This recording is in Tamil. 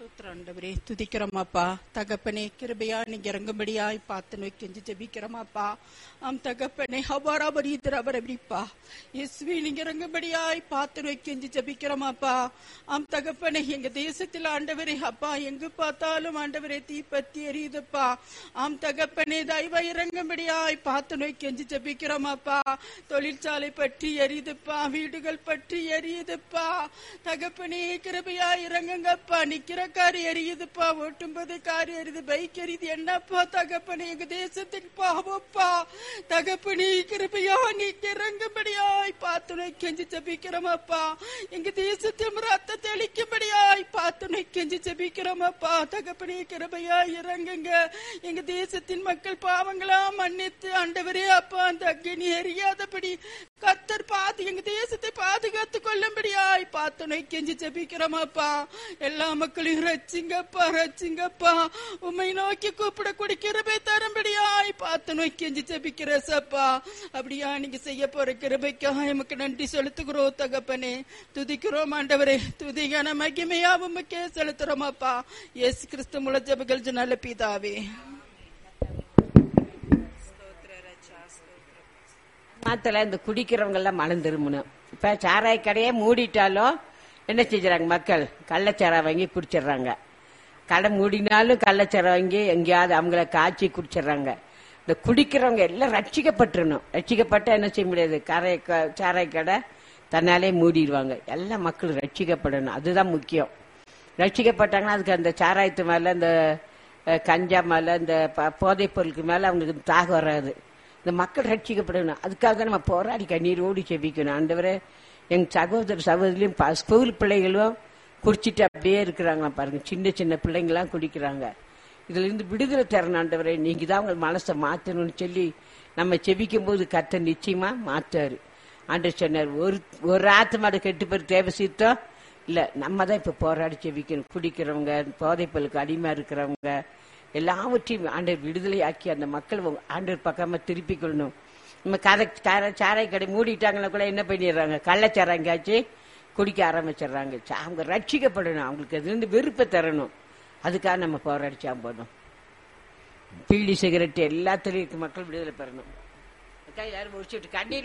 ஸ்தோத்திரம் ஆண்டவரே துதிக்கிறோமாப்பா தகப்பனே கிருபையா நீங்க இறங்கும்படியாய் பார்த்து நோய் கெஞ்சி ஜெபிக்கிறோமாப்பா ஆம் தகப்பனே ஹபாராபரி திரபரபிப்பா இயேசுவே நீங்க இறங்கும்படியாய் பார்த்து நோய் கெஞ்சி ஜெபிக்கிறோமாப்பா ஆம் தகப்பனே எங்க தேசத்தில் ஆண்டவரே அப்பா எங்கு பார்த்தாலும் ஆண்டவரே தீப்பத்தி எரியுதுப்பா ஆம் தகப்பனே தயவா இறங்கும்படியாய் பார்த்து நோய் கெஞ்சி ஜெபிக்கிறோமாப்பா தொழிற்சாலை பற்றி எரியுதுப்பா வீடுகள் பற்றி எரியுதுப்பா தகப்பனே கிருபையா இறங்குங்கப்பா நிக்கிற கார் எரியுதுப்பா ஓட்டும்போது கார் எரியுது பைக் எரியுது என்னப்பா தகப்பனே எங்க தேசத்தின் பாவப்பா தகப்பனே கிருபையா நீ இறங்கும்படியாய் பார்த்து கெஞ்சி ஜபிக்கிறோமப்பா எங்க தேசத்தில் ரத்த தெளிக்கும்படியாய் பார்த்து கெஞ்சி ஜபிக்கிறோமப்பா தகப்பனே கிருபையா இறங்குங்க எங்க தேசத்தின் மக்கள் பாவங்களா மன்னித்து ஆண்டவரே அப்பா அந்த அக்னி எரியாதபடி கத்தர் பார்த்து எங்க தேசத்தை பாதுகாத்து கொள்ளும்படியாய் பார்த்து கெஞ்சி ஜபிக்கிறோமாப்பா எல்லா மக்களையும் ரச்சிங்கப்பா ரச்சிங்கப்பா உண்மை நோக்கி கூப்பிட குடிக்கிறபை தரும்படியாய் பார்த்து நோக்கி கெஞ்சி ஜபிக்கிற சப்பா அப்படியா நீங்க செய்ய போற கிருபைக்காக எமக்கு நன்றி செலுத்துகிறோம் தகப்பனே துதிக்கிறோம் ஆண்டவரே துதிகான மகிமையா உமக்கே செலுத்துறோமாப்பா இயேசு கிறிஸ்து முள ஜபங்கள் நல்ல பிதாவே மாத்துல இந்த குடிக்கிறவங்க எல்லாம் மனம் திரும்பணும் இப்ப சாராய கடையே மூடிட்டாலும் என்ன செஞ்சுறாங்க மக்கள் கள்ளச்சாரா வாங்கி குடிச்சிடுறாங்க கடை மூடினாலும் கள்ளச்சாரா வாங்கி எங்கேயாவது அவங்கள காய்ச்சி குடிச்சிடுறாங்க இந்த குடிக்கிறவங்க எல்லாம் ரட்சிக்கப்பட்டுறணும் ரட்சிக்கப்பட்டா என்ன செய்ய முடியாது கரை க- சாராய கடை தன்னாலே மூடிடுவாங்க எல்லா மக்களும் ரட்சிக்கப்படணும் அதுதான் முக்கியம் ரட்சிக்கப்பட்டாங்கன்னா அதுக்கு அந்த சாராயத்து மேல இந்த அஹ், கஞ்சா மேல இந்த ப- போதைப் பொருளுக்கு மேல அவங்களுக்கு தாகம் வராது இந்த மக்கள் ரட்சிக்கப்படணும் அதுக்காக தான் நம்ம போராடி கண்ணீரோடு செபிக்கணும் ஆண்டவரே எங்க சகோதர சகோதரியும் ப- ஸ்கூல் பிள்ளைகளும் குடிச்சிட்டு அப்படியே இருக்கிறாங்க பாருங்க சின்ன சின்ன பிள்ளைங்களாம் குடிக்கிறாங்க இதுல இருந்து விடுதலை தரணும் ஆண்டவரே நீங்க தான் உங்க மனசை மாத்தணும்னு சொல்லி நம்ம செபிக்கும் போது கத்த நிச்சயமா மாத்தாரு ஆண்டவர் சொன்னார் ஒரு ஒரு ஆத்மாடு கெட்டு பேர் தேவை சீத்தம் இல்ல நம்ம தான் இப்ப போராடி செபிக்கணும் குடிக்கிறவங்க போதைப்பொருளுக்கு அடிமை இருக்கிறவங்க எல்லாவற்றையும் ஆண்டவர் விடுதலையாக்கி அந்த மக்கள் உங்க ஆண்டவர் பக்கமா திருப்பி கொள்ளணும் நம்ம கதை சார- சாராய கடை மூடிட்டாங்கன்னா கூட என்ன பண்ணிடுறாங்க கள்ளச்சாராங்காச்சு குடிக்க ஆரம்பிச்சிடுறாங்க சா- அவங்க ரட்சிக்கப்படணும் அவங்களுக்கு அதுல இருந்து வெறுப்பை தரணும் அதுக்காக நம்ம போராடிச்சா போடணும் பீடி சிகரெட் எல்லாத்துலயும் இருக்க மக்கள் விடுதலை பெறணும் அக்கா யாரும் முடிச்சுட்டு கண்ணீர்